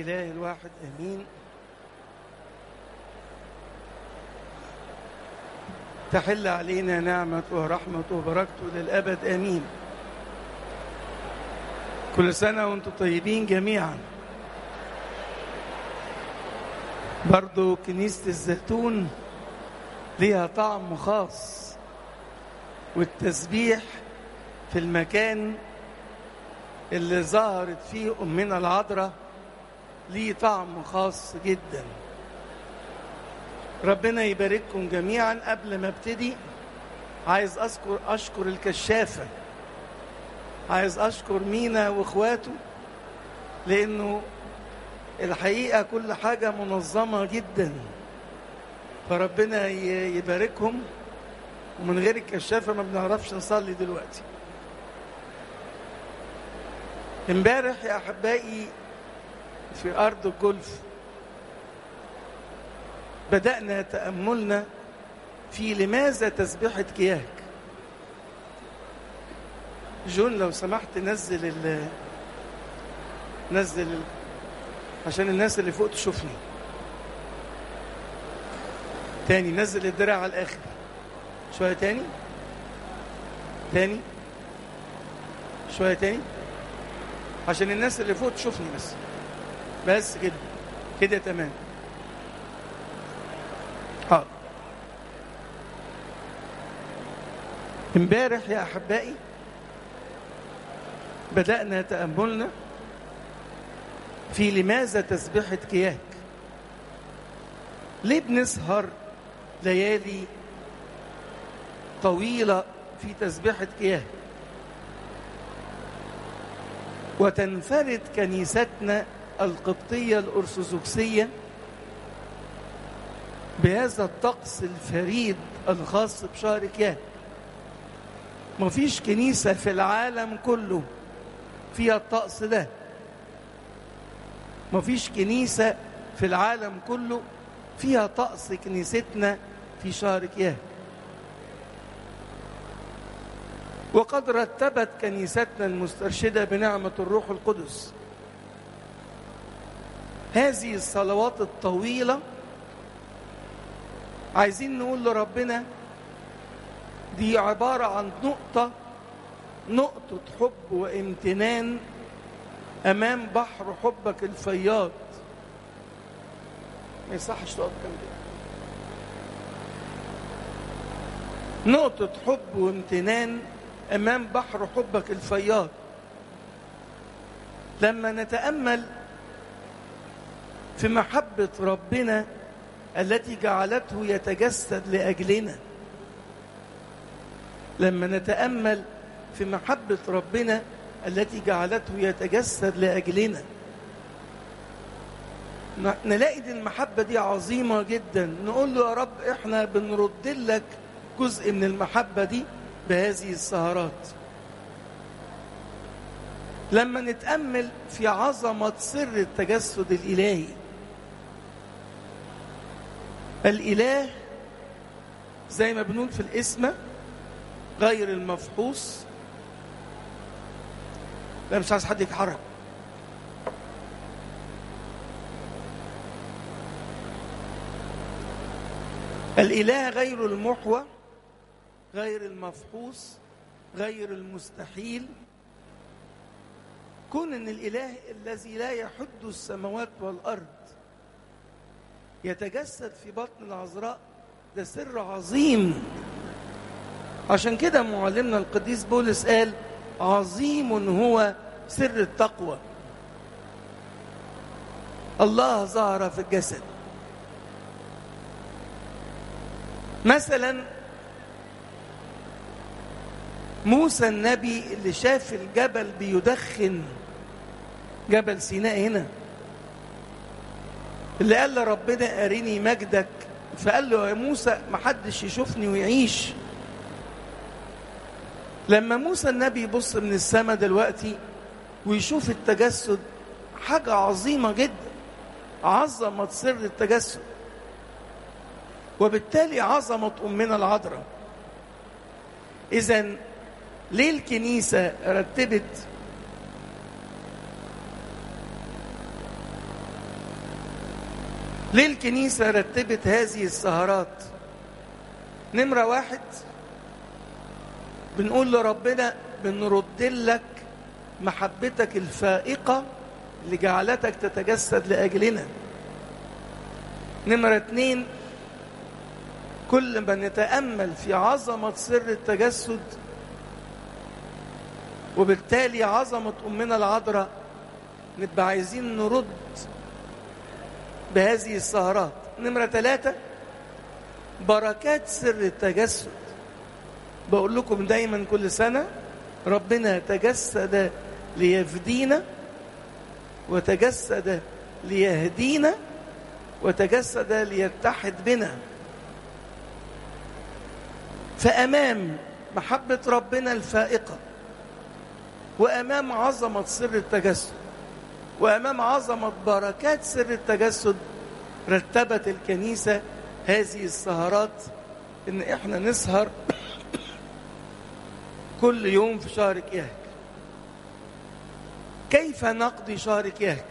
الإله الواحد آمين تحل علينا نعمة ورحمة وبركته للأبد آمين كل سنة وانتم طيبين جميعا برضو كنيسة الزيتون ليها طعم خاص والتسبيح في المكان اللي ظهرت فيه أمنا العذراء ليه طعم خاص جدا ربنا يبارككم جميعا قبل ما ابتدي عايز أذكر أشكر الكشافة عايز أشكر مينا وإخواته لأنه الحقيقة كل حاجة منظمة جدا فربنا يباركهم ومن غير الكشافة ما بنعرفش نصلي دلوقتي امبارح يا أحبائي في أرض الجولف بدأنا تأملنا في لماذا تسبحة كياك جون لو سمحت نزل ال نزل ال عشان الناس اللي فوق تشوفني تاني نزل الدراع على الآخر شوية تاني تاني شوية تاني عشان الناس اللي فوق تشوفني بس بس كده كده تمام حاضر امبارح يا احبائي بدانا تاملنا في لماذا تسبحه كياك ليه بنسهر ليالي طويله في تسبحه كياك وتنفرد كنيستنا القبطيه الارثوذكسيه بهذا الطقس الفريد الخاص بشهر كيان مفيش كنيسة في العالم كله فيها الطقس ده مفيش كنيسة في العالم كله فيها طقس كنيستنا في شهر كيان وقد رتبت كنيستنا المسترشدة بنعمة الروح القدس هذه الصلوات الطويله عايزين نقول لربنا دي عبارة عن نقطة نقطة حب وامتنان أمام بحر حبك الفياض ما يصحش تقف جنبي نقطة حب وامتنان أمام بحر حبك الفياض لما نتأمل في محبة ربنا التي جعلته يتجسد لاجلنا لما نتامل في محبه ربنا التي جعلته يتجسد لاجلنا نلاقي دي المحبه دي عظيمه جدا نقول له يا رب احنا بنرد لك جزء من المحبه دي بهذه السهرات لما نتامل في عظمه سر التجسد الالهي الإله زي ما بنقول في الاسم غير المفحوص لا مش عايز حد يتحرك الإله غير المحوى غير المفحوص غير المستحيل كون ان الاله الذي لا يحد السماوات والارض يتجسد في بطن العذراء ده سر عظيم عشان كده معلمنا القديس بولس قال عظيم هو سر التقوى الله ظهر في الجسد مثلا موسى النبي اللي شاف الجبل بيدخن جبل سيناء هنا اللي قال لربنا أريني مجدك فقال له يا موسى ما حدش يشوفني ويعيش لما موسى النبي يبص من السماء دلوقتي ويشوف التجسد حاجة عظيمة جدا عظمة سر التجسد وبالتالي عظمة أمنا العذراء إذا ليه الكنيسة رتبت ليه الكنيسة رتبت هذه السهرات نمرة واحد بنقول لربنا بنرد لك محبتك الفائقة اللي جعلتك تتجسد لأجلنا نمرة اتنين كل ما نتأمل في عظمة سر التجسد وبالتالي عظمة أمنا العذراء نبقى عايزين نرد بهذه السهرات نمرة ثلاثة بركات سر التجسد بقول لكم دايما كل سنة ربنا تجسد ليفدينا وتجسد ليهدينا وتجسد ليتحد بنا فأمام محبة ربنا الفائقة وأمام عظمة سر التجسد وأمام عظمة بركات سر التجسد رتبت الكنيسة هذه السهرات إن إحنا نسهر كل يوم في شهر كياك كيف نقضي شهر كياك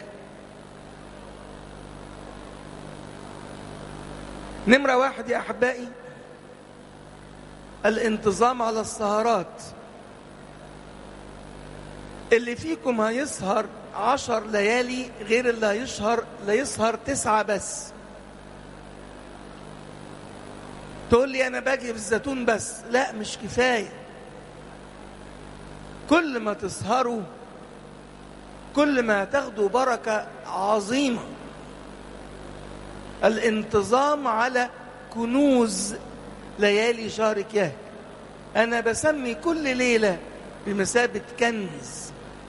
نمرة واحد يا أحبائي الانتظام على السهرات اللي فيكم هيسهر عشر ليالي غير اللي هيسهر لا يسهر تسعة بس تقول لي أنا باجي في الزيتون بس لا مش كفاية كل ما تسهروا كل ما تاخدوا بركة عظيمة الانتظام على كنوز ليالي شهر كياك أنا بسمي كل ليلة بمثابة كنز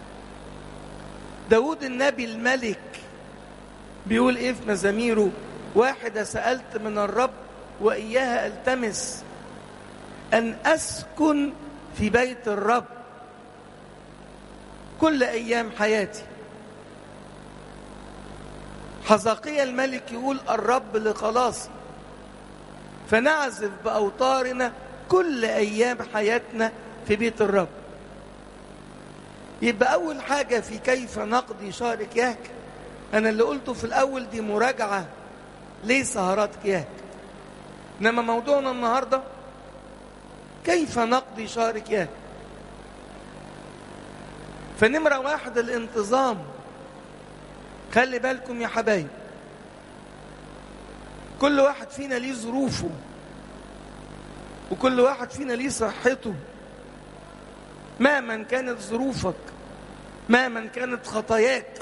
داود النبي الملك بيقول إيه في مزاميره واحدة سألت من الرب وإياها ألتمس أن أسكن في بيت الرب كل أيام حياتي حزقية الملك يقول الرب لخلاصي فنعزف بأوطارنا كل أيام حياتنا في بيت الرب يبقى أول حاجة في كيف نقضي شهر كياك أنا اللي قلته في الأول دي مراجعة ليه سهرات كياك إنما موضوعنا النهاردة كيف نقضي شهر كياك فنمرة واحد الانتظام خلي بالكم يا حبايب كل واحد فينا ليه ظروفه وكل واحد فينا ليه صحته مهما كانت ظروفك مهما كانت خطاياك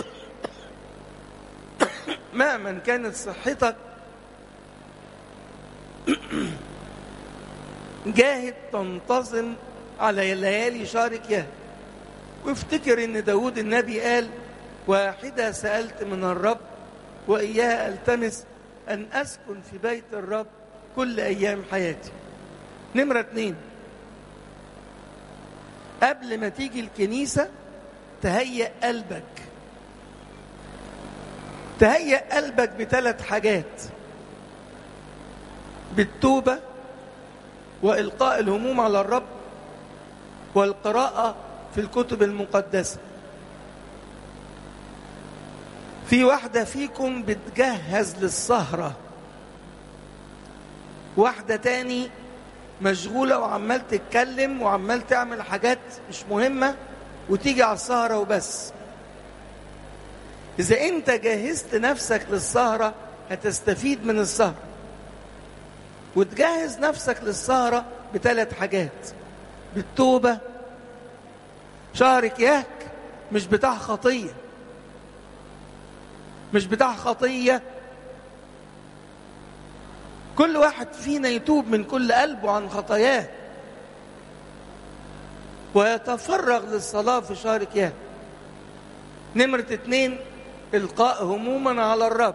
مهما كانت صحتك جاهد تنتظم على ليالي شهرك يا وافتكر ان داود النبي قال واحدة سألت من الرب وإياها ألتمس أن أسكن في بيت الرب كل أيام حياتي نمرة اتنين قبل ما تيجي الكنيسة تهيأ قلبك تهيأ قلبك بثلاث حاجات بالتوبة وإلقاء الهموم على الرب والقراءة في الكتب المقدسة في واحدة فيكم بتجهز للسهرة واحدة تاني مشغولة وعمال تتكلم وعمال تعمل حاجات مش مهمة وتيجي على السهرة وبس إذا أنت جهزت نفسك للسهرة هتستفيد من السهرة وتجهز نفسك للسهرة بثلاث حاجات بالتوبة شهرك ياك مش بتاع خطية مش بتاع خطية كل واحد فينا يتوب من كل قلبه عن خطاياه ويتفرغ للصلاة في شهر كيان نمرة اتنين إلقاء هموما على الرب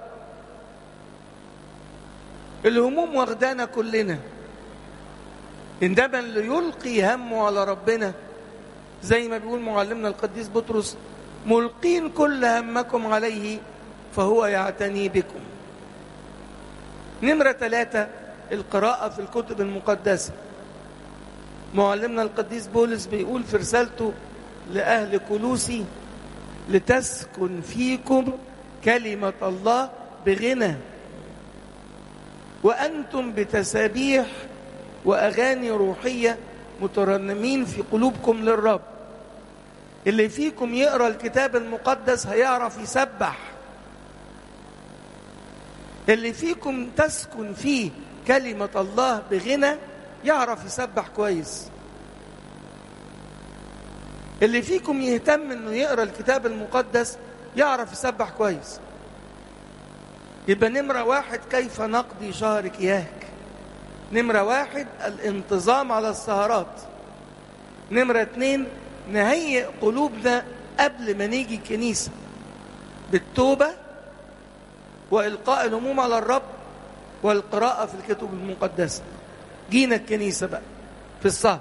الهموم واخدانا كلنا إنما اللي يلقي همه على ربنا زي ما بيقول معلمنا القديس بطرس ملقين كل همكم عليه فهو يعتني بكم نمرة ثلاثة القراءة في الكتب المقدسة معلمنا القديس بولس بيقول في رسالته لأهل كلوسي لتسكن فيكم كلمة الله بغنى وأنتم بتسابيح وأغاني روحية مترنمين في قلوبكم للرب اللي فيكم يقرأ الكتاب المقدس هيعرف يسبح اللي فيكم تسكن فيه كلمة الله بغنى يعرف يسبح كويس اللي فيكم يهتم انه يقرا الكتاب المقدس يعرف يسبح كويس يبقى نمرة واحد كيف نقضي شهر كياك نمرة واحد الانتظام على السهرات نمرة اتنين نهيئ قلوبنا قبل ما نيجي الكنيسة بالتوبة وإلقاء الهموم على الرب والقراءة في الكتب المقدسة جينا الكنيسة بقى في السهر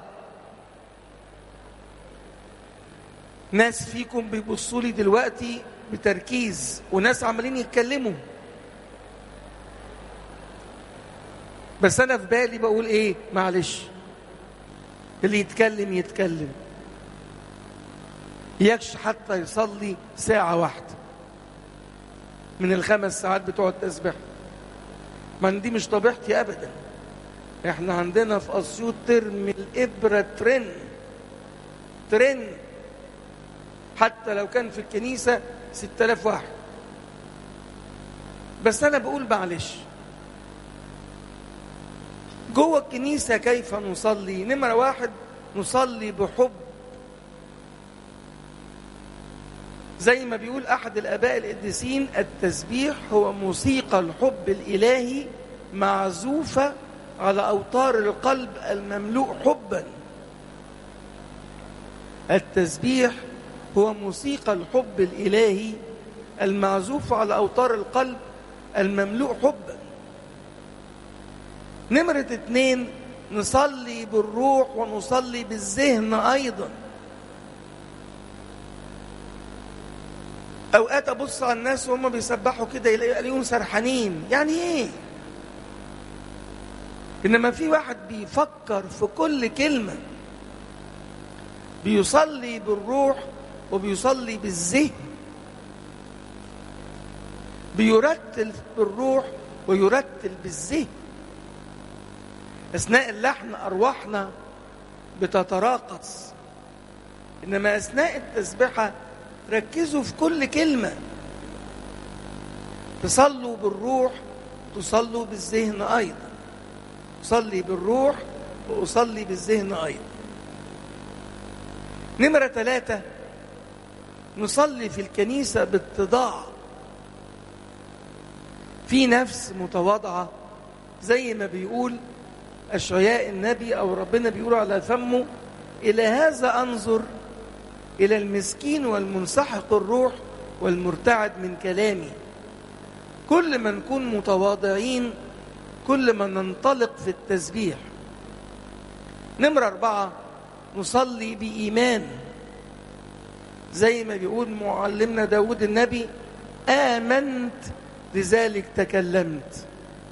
ناس فيكم بيبصوا لي دلوقتي بتركيز وناس عمالين يتكلموا بس انا في بالي بقول ايه معلش اللي يتكلم يتكلم يكش حتى يصلي ساعة واحدة من الخمس ساعات بتوع التسبيح ما دي مش طبيعتي ابدا احنا عندنا في اسيوط ترمي الابره ترن ترن حتى لو كان في الكنيسه 6000 واحد بس انا بقول معلش جوه الكنيسه كيف نصلي نمره واحد نصلي بحب زي ما بيقول احد الاباء القديسين التسبيح هو موسيقى الحب الالهي معزوفه على اوتار القلب المملوء حبا التسبيح هو موسيقى الحب الالهي المعزوف على اوتار القلب المملوء حبا نمرة اتنين نصلي بالروح ونصلي بالذهن ايضا اوقات ابص على الناس وهم بيسبحوا كده يلاقيهم سرحانين يعني ايه انما في واحد بيفكر في كل كلمه بيصلي بالروح وبيصلي بالذهن بيرتل بالروح ويرتل بالذهن اثناء اللحن ارواحنا بتتراقص انما اثناء التسبيحه ركزوا في كل كلمة تصلوا بالروح تصلوا بالذهن أيضا أصلي بالروح وأصلي بالذهن أيضا نمرة ثلاثة نصلي في الكنيسة باتضاع في نفس متواضعة زي ما بيقول أشعياء النبي أو ربنا بيقول على فمه إلى هذا أنظر إلى المسكين والمنسحق الروح والمرتعد من كلامي كل ما نكون متواضعين كل ما ننطلق في التسبيح نمرة أربعة نصلي بإيمان زي ما بيقول معلمنا داود النبي آمنت لذلك تكلمت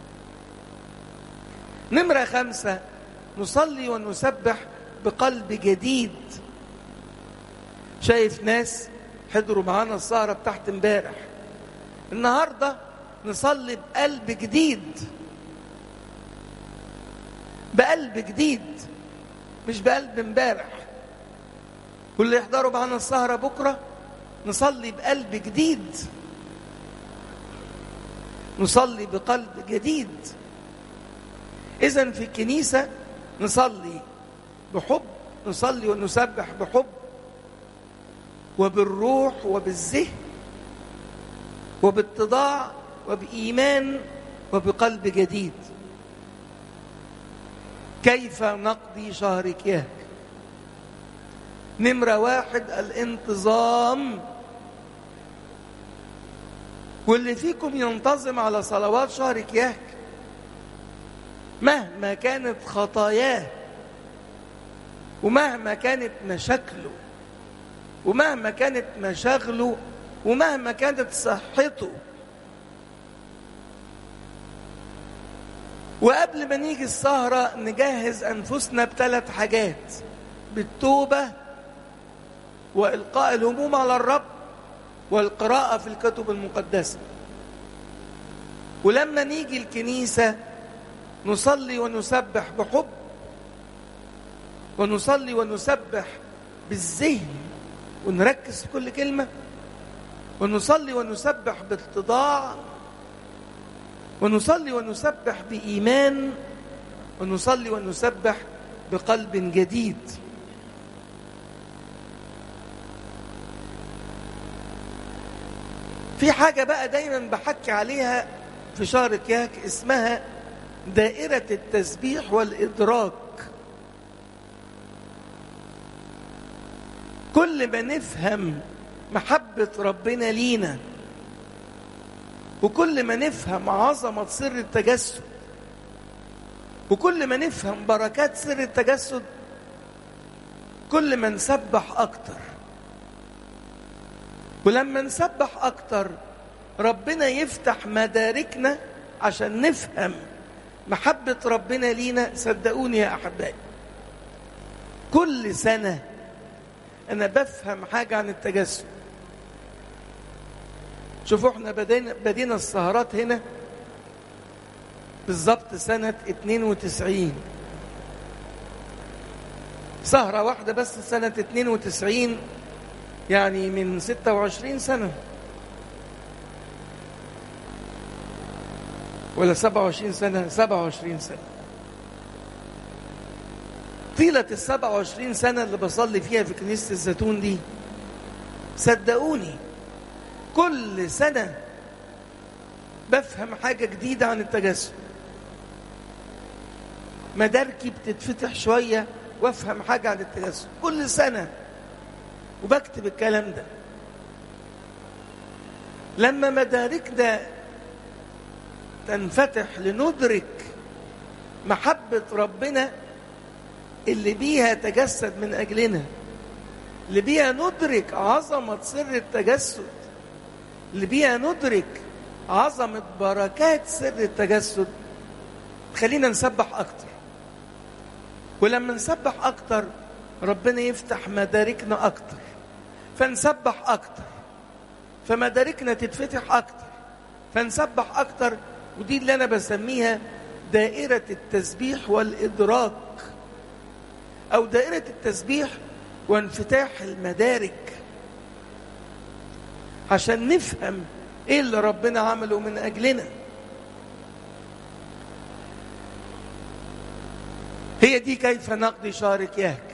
نمرة خمسة نصلي ونسبح بقلب جديد شايف ناس حضروا معانا السهرة بتاعت امبارح النهاردة نصلي بقلب جديد بقلب جديد مش بقلب امبارح واللي يحضروا معانا السهرة بكرة نصلي بقلب جديد نصلي بقلب جديد إذا في الكنيسة نصلي بحب نصلي ونسبح بحب وبالروح وبالذهن وباتضاع وبإيمان وبقلب جديد كيف نقضي شهر كياك نمرة واحد الانتظام واللي فيكم ينتظم على صلوات شهر كياك مهما كانت خطاياه ومهما كانت مشاكله ومهما كانت مشاغله ومهما كانت صحته وقبل ما نيجي السهرة نجهز أنفسنا بثلاث حاجات بالتوبة وإلقاء الهموم على الرب والقراءة في الكتب المقدسة ولما نيجي الكنيسة نصلي ونسبح بحب ونصلي ونسبح بالذهن ونركز في كل كلمة ونصلي ونسبح باتضاع ونصلي ونسبح بإيمان ونصلي ونسبح بقلب جديد في حاجة بقى دايما بحكي عليها في شهر كياك اسمها دائرة التسبيح والإدراك كل ما نفهم محبة ربنا لينا وكل ما نفهم عظمة سر التجسد وكل ما نفهم بركات سر التجسد كل ما نسبح أكتر ولما نسبح أكتر ربنا يفتح مداركنا عشان نفهم محبة ربنا لينا صدقوني يا أحبائي كل سنة أنا بفهم حاجة عن التجسد شوفوا احنا بدينا, بدينا السهرات هنا بالظبط سنة 92 سهرة واحدة بس سنة 92 يعني من 26 سنة ولا 27 سنة 27 سنة طيلة ال 27 سنة اللي بصلي فيها في كنيسة الزيتون دي صدقوني كل سنة بفهم حاجة جديدة عن التجسد مداركي بتتفتح شوية وافهم حاجة عن التجسد كل سنة وبكتب الكلام ده لما مداركنا تنفتح لندرك محبة ربنا اللي بيها تجسد من أجلنا اللي بيها ندرك عظمة سر التجسد اللي بيها ندرك عظمة بركات سر التجسد خلينا نسبح أكتر ولما نسبح أكتر ربنا يفتح مداركنا أكتر فنسبح أكتر فمداركنا تتفتح أكتر فنسبح أكتر ودي اللي أنا بسميها دائرة التسبيح والإدراك أو دائرة التسبيح وانفتاح المدارك عشان نفهم ايه اللي ربنا عمله من اجلنا هي دي كيف نقضي شهر كياك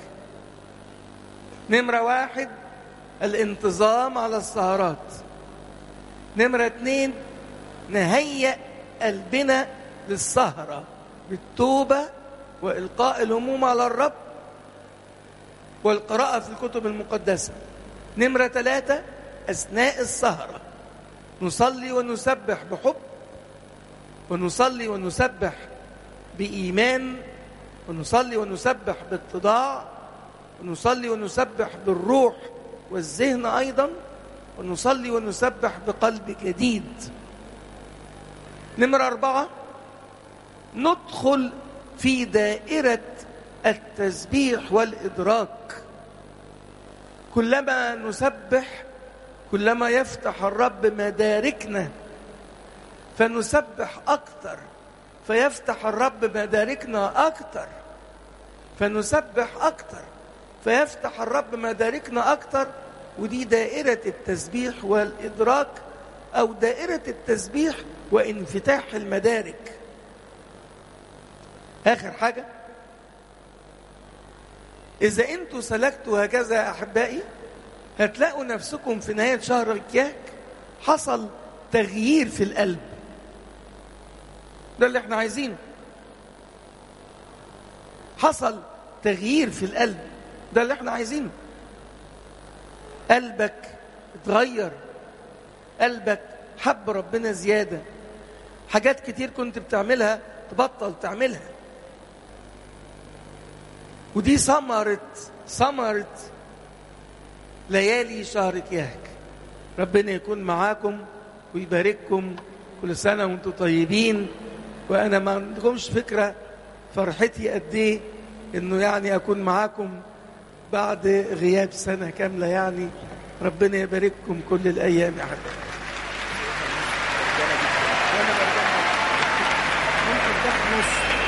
نمرة واحد الانتظام على السهرات نمرة اتنين نهيئ قلبنا للسهرة بالتوبة وإلقاء الهموم على الرب والقراءة في الكتب المقدسة نمرة ثلاثة أثناء السهرة نصلي ونسبح بحب ونصلي ونسبح بإيمان ونصلي ونسبح باتضاع ونصلي ونسبح بالروح والذهن أيضا ونصلي ونسبح بقلب جديد نمرة أربعة ندخل في دائرة التسبيح والإدراك كلما نسبح كلما يفتح الرب مداركنا فنسبح أكثر فيفتح الرب مداركنا أكثر فنسبح أكثر فيفتح الرب مداركنا أكثر ودي دائرة التسبيح والإدراك أو دائرة التسبيح وانفتاح المدارك آخر حاجة إذا أنتوا سلكتوا هكذا يا أحبائي هتلاقوا نفسكم في نهاية شهر الكياك حصل تغيير في القلب ده اللي احنا عايزينه حصل تغيير في القلب ده اللي احنا عايزينه قلبك اتغير قلبك حب ربنا زيادة حاجات كتير كنت بتعملها تبطل تعملها ودي ثمرة ثمرة ليالي شهر كياك ربنا يكون معاكم ويبارككم كل سنة وانتم طيبين وأنا ما عندكمش فكرة فرحتي قد إيه إنه يعني أكون معاكم بعد غياب سنة كاملة يعني ربنا يبارككم كل الأيام يا حبيبي ممكن تاخد نص